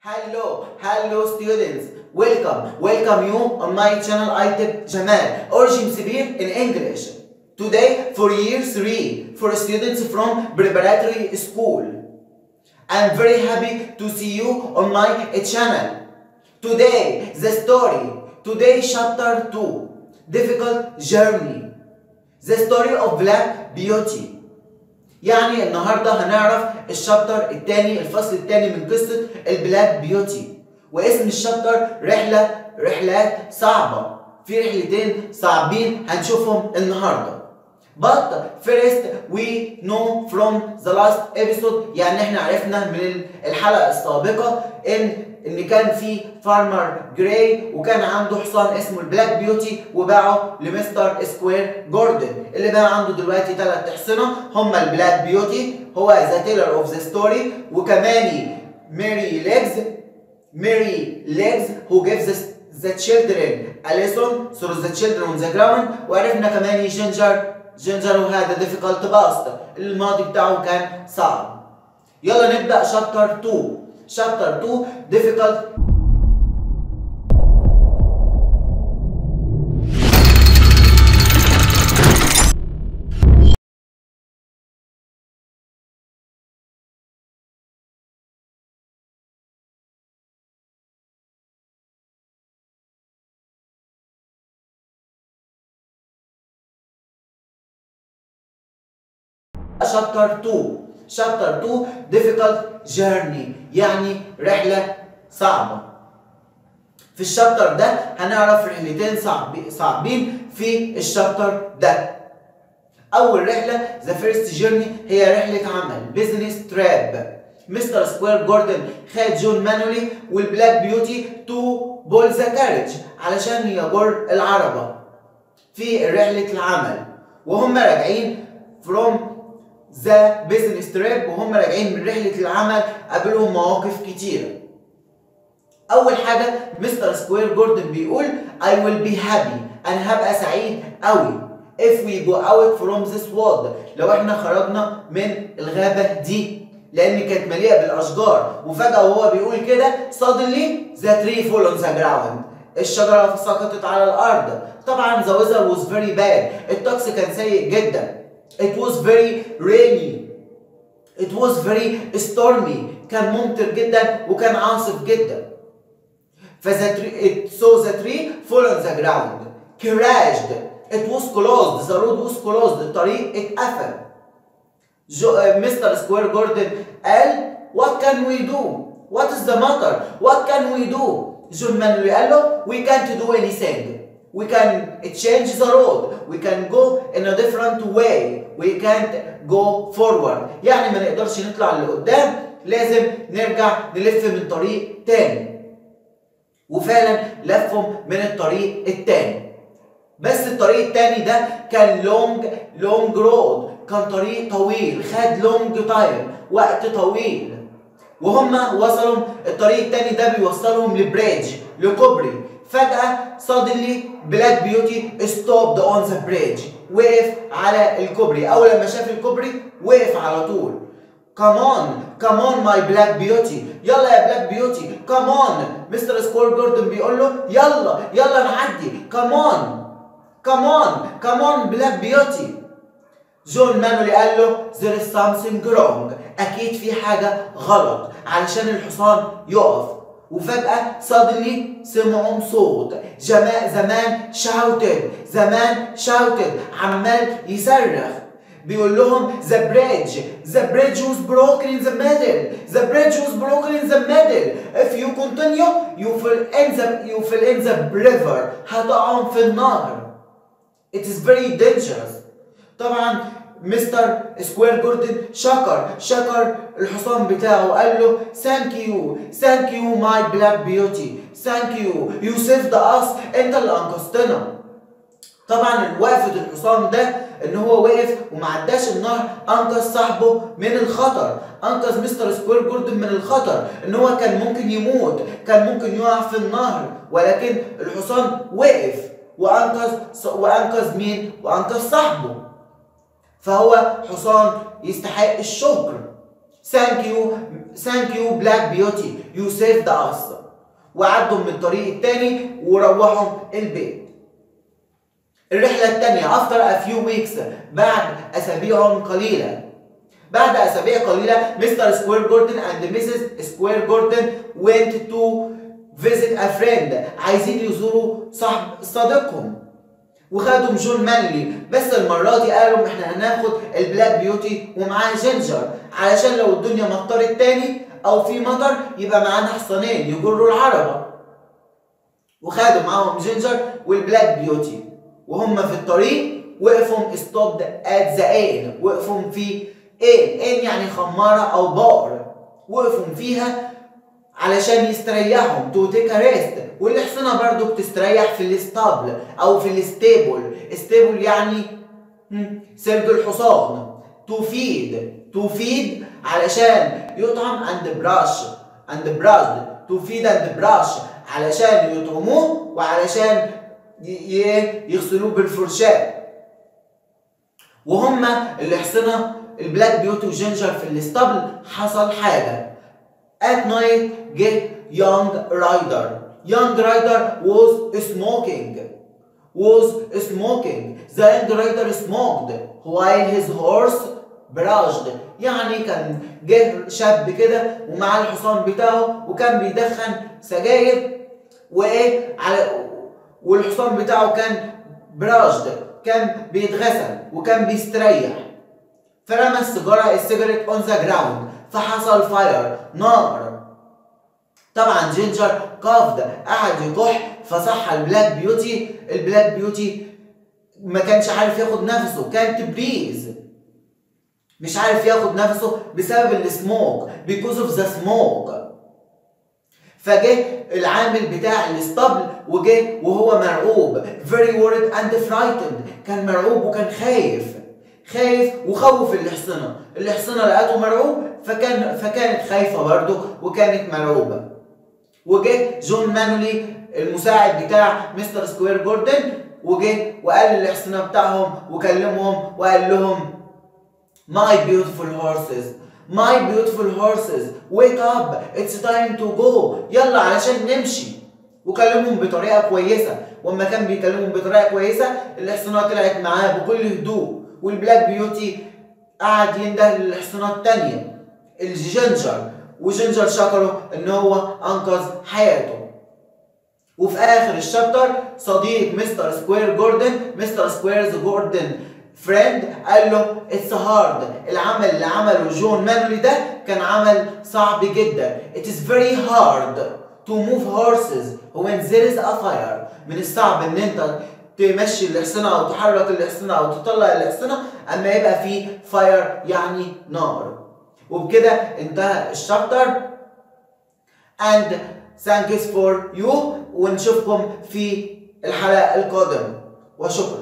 Hello, hello students. Welcome, welcome you on my channel ITIP Jamal or Jimsibir in English. Today for year 3 for students from preparatory school. I'm very happy to see you on my channel. Today the story, today chapter 2, difficult journey. The story of Black Beauty. يعني النهارده هنعرف الشابتر الثاني الفصل الثاني من قصه البلاك بيوتي واسم الشابتر رحله رحلات صعبه في رحلتين صعبين هنشوفهم النهارده But first we know from the last episode يعني احنا عرفنا من الحلقه السابقه ان ان كان في فارمر جراي وكان عنده حصان اسمه البلاك بيوتي وباعه لمستر سكوير جوردن اللي بقى عنده دلوقتي ثلاث احصنه هما البلاك بيوتي هو ذا تيلر اوف ذا ستوري وكمان ماري ليجز ماري ليجز who gives the children a lesson through the children on the ground وعرفنا كمان جينجر جينجر وهذا difficult past الماضي بتاعه كان صعب يلا نبدأ شابتر 2 شابتر 2 difficult شابتر 2 شابتر 2 difficult journey يعني رحلة صعبة في الشابتر ده هنعرف رحلتين صعب صعبين في الشابتر ده أول رحلة the first journey هي رحلة عمل business trip مستر سكوير جوردن خد جون مانولي والبلاك بيوتي تو بول ذا كارج علشان يجر العربة في رحلة العمل وهم راجعين from ذا بيزنس تريب وهم راجعين من رحله العمل قابلهم مواقف كتيره اول حاجه مستر سكوير جوردن بيقول I will be happy انا هبقى سعيد قوي if we go out from this world لو احنا خرجنا من الغابه دي لان كانت مليئه بالاشجار وفجاه وهو بيقول كده suddenly the tree fall on the ground الشجره سقطت على الارض طبعا the weather was very bad الطقس كان سيء جدا It was very rainy. It was very stormy. كان ممطر جدا وكان عاصف جدا. فذا it saw the tree fall on the ground. Crashed. It was closed. The road was closed. الطريق اتقفل. جو مستر سكوير جوردن قال What can we do? What is the matter? What can we do? جون مانولي قال له We can't do anything. We can change the road. We can go in a different way. We can't go forward. يعني ما نقدرش نطلع لقدام لازم نرجع نلف من طريق تاني. وفعلا لفهم من الطريق التاني. بس الطريق التاني ده كان لونج لونج رود كان طريق طويل خد لونج تايم وقت طويل وهم وصلوا الطريق التاني ده بيوصلهم لبريدج لكوبري فجأة suddenly بلاك بيوتي stopped on the bridge وقف على الكوبري أول لما شاف الكوبري وقف على طول Come on, come on my black beauty يلا يا بلاك بيوتي come on مستر سكور جوردن بيقول له يلا يلا نعدي come on come on come on black beauty جون مانولي قال له there is something wrong أكيد في حاجة غلط علشان الحصان يقف وفجأة suddenly سمعوا صوت جماء زمان shouted زمان shouted عمال يصرخ بيقول لهم the bridge the bridge was broken in the middle the bridge was broken in the middle if you continue you will in the you will in the river هتقعوا في النهر it is very dangerous طبعا مستر سكوير جوردن شكر شكر الحصان بتاعه وقال له ثانك يو ثانك يو ماي بلاك بيوتي ثانك يو يو سيفد اس انت اللي انقذتنا طبعا وقفه الحصان ده ان هو وقف وما عداش النهر انقذ صاحبه من الخطر انقذ مستر سكوير جوردن من الخطر ان هو كان ممكن يموت كان ممكن يقع في النهر ولكن الحصان وقف وانقذ وانقذ مين وانقذ صاحبه فهو حصان يستحق الشكر ثانك يو ثانك يو بلاك بيوتي يو سيفد اس وعدوا من الطريق التاني وروحوا البيت الرحلة التانية after a few weeks بعد أسابيع قليلة بعد أسابيع قليلة مستر سكوير جوردن and Mrs. سكوير جوردن went to visit a friend عايزين يزوروا صاحب صديقهم وخدوا جون مانلي بس المرة دي قالوا احنا هناخد البلاك بيوتي ومعاه جينجر علشان لو الدنيا مطرت تاني او في مطر يبقى معانا حصانين يجروا العربة وخدوا معاهم جينجر والبلاك بيوتي وهم في الطريق وقفوا ستوبد ات ذا ان وقفوا في ان ان يعني خمارة او بار وقفوا فيها علشان يستريحوا تو تيك ريست والحصنة برضو بتستريح في الاسطبل او في الستيبل ستيبل يعني سرد الحصان تفيد تفيد علشان يطعم اند براش اند براش تفيد اند براش علشان يطعموه وعلشان يغسلوه بالفرشاة وهما الحصنة البلاك بيوتي وجينجر في الاسطبل حصل حاجة At night get young rider young rider was smoking was smoking the young rider smoked while his horse brushed يعني كان جه شاب كده ومعاه الحصان بتاعه وكان بيدخن سجاير وايه على والحصان بتاعه كان براشد كان بيتغسل وكان بيستريح فرمى السيجاره السيجرت اون ذا جراوند فحصل فاير نار طبعا جينجر كافد قعد يكح فصح البلاك بيوتي البلاك بيوتي ما كانش عارف ياخد نفسه كان تبريز مش عارف ياخد نفسه بسبب السموك because of the smoke فجه العامل بتاع الاسطبل وجه وهو مرعوب very worried and frightened كان مرعوب وكان خايف خايف وخوف الحصنه الحصنه لقته مرعوب فكان فكانت خايفه برضه وكانت مرعوبه وجه جون مانولي المساعد بتاع مستر سكوير جوردن وجه وقال للحصنه بتاعهم وكلمهم وقال لهم My beautiful horses My beautiful horses wake up it's time to go يلا علشان نمشي وكلمهم بطريقه كويسه واما كان بيكلمهم بطريقه كويسه الحصانات طلعت معاه بكل هدوء والبلاك بيوتي قعد ينده للحصانات التانية الجينجر وجينجر شكره ان هو انقذ حياته وفي اخر الشابتر صديق مستر سكوير جوردن مستر سكويرز جوردن فريند قال له اتس هارد العمل اللي عمله جون مانولي ده كان عمل صعب جدا it is very hard to move horses when there is a fire من الصعب ان انت تمشي الحصنة او تحرك الحصنة او تطلع الحصنة اما يبقى في فاير يعني نار وبكده انتهى الشابتر and thanks for you ونشوفكم في الحلقة القادمة وشكرا